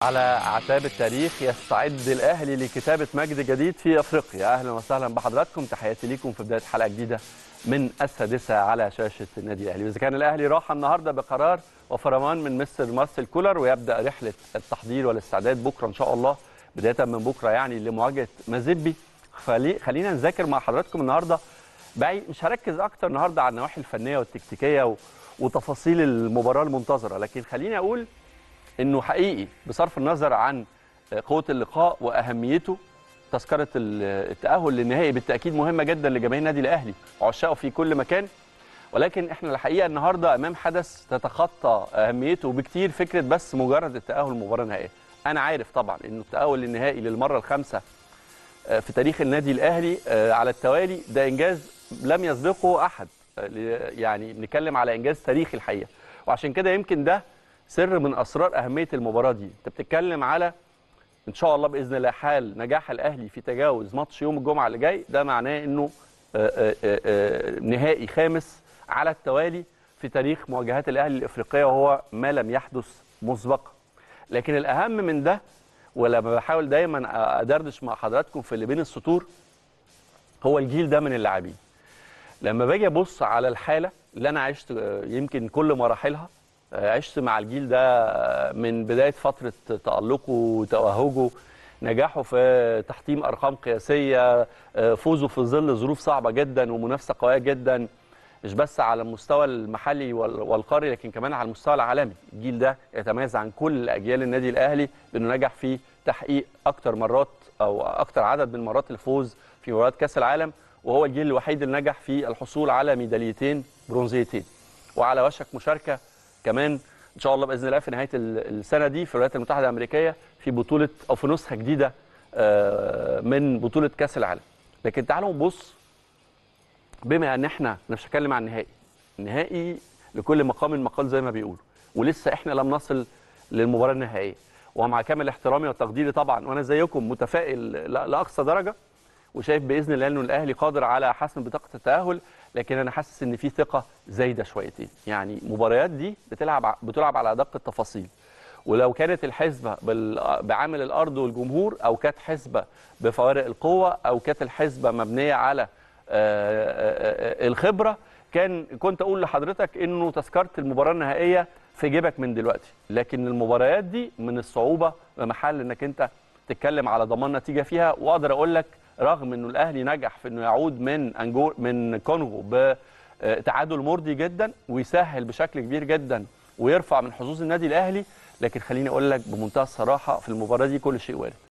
على اعتاب التاريخ يستعد الاهلي لكتابه مجد جديد في افريقيا اهلا وسهلا بحضراتكم تحياتي ليكم في بدايه حلقه جديده من السادسه على شاشه النادي الاهلي واذا كان الاهلي راح النهارده بقرار وفرمان من مستر مارسيل كولر ويبدا رحله التحضير والاستعداد بكره ان شاء الله بدايه من بكره يعني لمواجهه مازيبي خلي خلينا نذاكر مع حضراتكم النهارده بعيد مش هركز اكتر النهارده على النواحي الفنيه والتكتيكيه و... وتفاصيل المباراه المنتظره لكن خليني اقول انه حقيقي بصرف النظر عن قوه اللقاء واهميته تذكره التاهل للنهائي بالتاكيد مهمه جدا لجماهير النادي الاهلي وعشاقه في كل مكان ولكن احنا الحقيقه النهارده امام حدث تتخطى اهميته بكتير فكره بس مجرد التاهل للمباراه النهائيه انا عارف طبعا انه التاهل للنهائي للمره الخامسه في تاريخ النادي الاهلي على التوالي ده انجاز لم يسبقه احد يعني بنتكلم على انجاز تاريخي الحقيقه وعشان كده يمكن ده سر من اسرار اهميه المباراه دي انت بتتكلم على ان شاء الله باذن الله حال نجاح الاهلي في تجاوز ماتش يوم الجمعه اللي جاي ده معناه انه آآ آآ نهائي خامس على التوالي في تاريخ مواجهات الاهلي الافريقيه وهو ما لم يحدث مسبقا لكن الاهم من ده ولما بحاول دايما ادردش مع حضراتكم في اللي بين السطور هو الجيل ده من اللاعبين لما باجي ابص على الحاله اللي انا عشت يمكن كل مراحلها عشت مع الجيل ده من بدايه فتره تالقه وتوهجه نجاحه في تحطيم ارقام قياسيه فوزه في ظل ظروف صعبه جدا ومنافسه قويه جدا مش بس على المستوى المحلي والقاري لكن كمان على المستوى العالمي الجيل ده يتميز عن كل اجيال النادي الاهلي بانه نجح في تحقيق اكتر مرات او اكتر عدد من مرات الفوز في مباريات كاس العالم وهو الجيل الوحيد اللي نجح في الحصول على ميداليتين برونزيتين وعلى وشك مشاركه كمان ان شاء الله باذن الله في نهايه السنه دي في الولايات المتحده الامريكيه في بطوله او في نسخه جديده من بطوله كاس العالم لكن تعالوا نبص بما ان احنا مش هتكلم عن النهائي النهائي لكل مقام مقال زي ما بيقولوا ولسه احنا لم نصل للمباراه النهائيه ومع كامل احترامي وتقديري طبعا وانا زيكم متفائل لاقصى درجه وشايف باذن الله انه الاهلي قادر على حسم بطاقه التاهل لكن انا حاسس ان في ثقه زايده شويتين يعني المباريات دي بتلعب بتلعب على ادق التفاصيل ولو كانت الحسبه بعامل الارض والجمهور او كانت حسبه بفوارق القوه او كانت الحسبه مبنيه على الخبره كان كنت اقول لحضرتك انه تذكره المباراه النهائيه في جيبك من دلوقتي لكن المباريات دي من الصعوبه بمحل انك انت تتكلم على ضمان نتيجه فيها واقدر اقول لك رغم انه الاهلي نجح في انه يعود من انجو من كونغو بتعادل مرضي جدا ويسهل بشكل كبير جدا ويرفع من حظوظ النادي الاهلي لكن خليني اقول لك بمنتهى الصراحه في المباراه دي كل شيء وارد